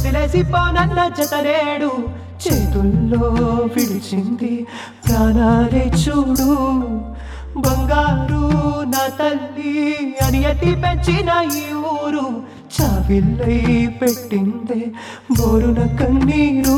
వదిలేసి పోనన్న జతనేడు చేతుల్లో విడిచింది ప్రాణాలే చూడు బంగారు నా తల్లి అని ఎత్తి పెంచిన ఈ ఊరు చావిల్లై పెట్టిందే బోరున కన్నీరు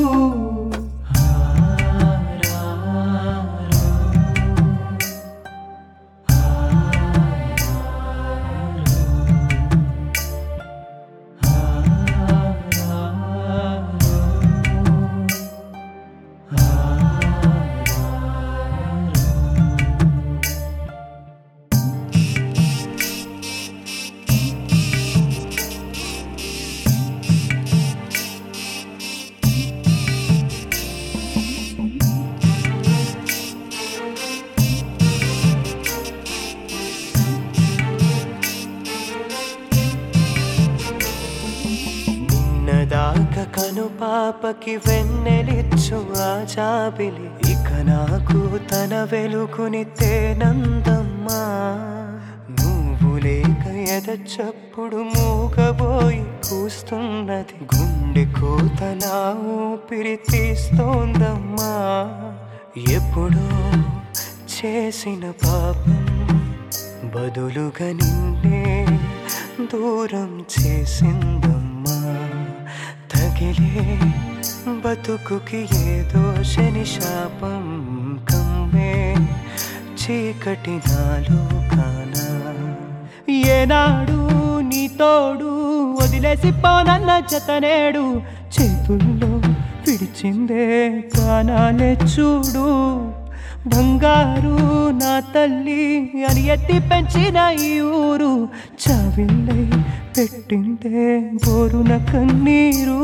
నిన్నదాకా కను పాపకి వెన్నెలిచ్చు ఆ జాబిలి ఇక నాకు తన వెలుగుని తేనందమ్మా నువ్వు లేక ఎద చప్పుడు మూగబోయి కూస్తున్నది గుండె కోత నా ఊపిరి తీస్తోందమ్మా ఎప్పుడో చేసిన పాపం బదులుగా నిన్నే దూరం చేసిందమ్మా తగిలే బతుకుకి ఏదో శని శాపం కమ్మే చీకటి నాలో కానా ఏనాడు నీ తోడు వదిలేసి పోనన్న జతనేడు చేతుల్లో విడిచిందే ప్రాణాలే చూడు బంగారు నా తల్లి అని ఎత్తి పెంచిన ఈ ఊరు చావిల్లై పెట్టిందే బోరున కన్నీరు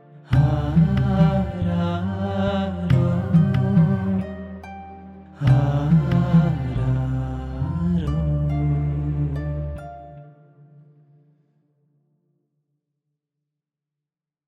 ఆ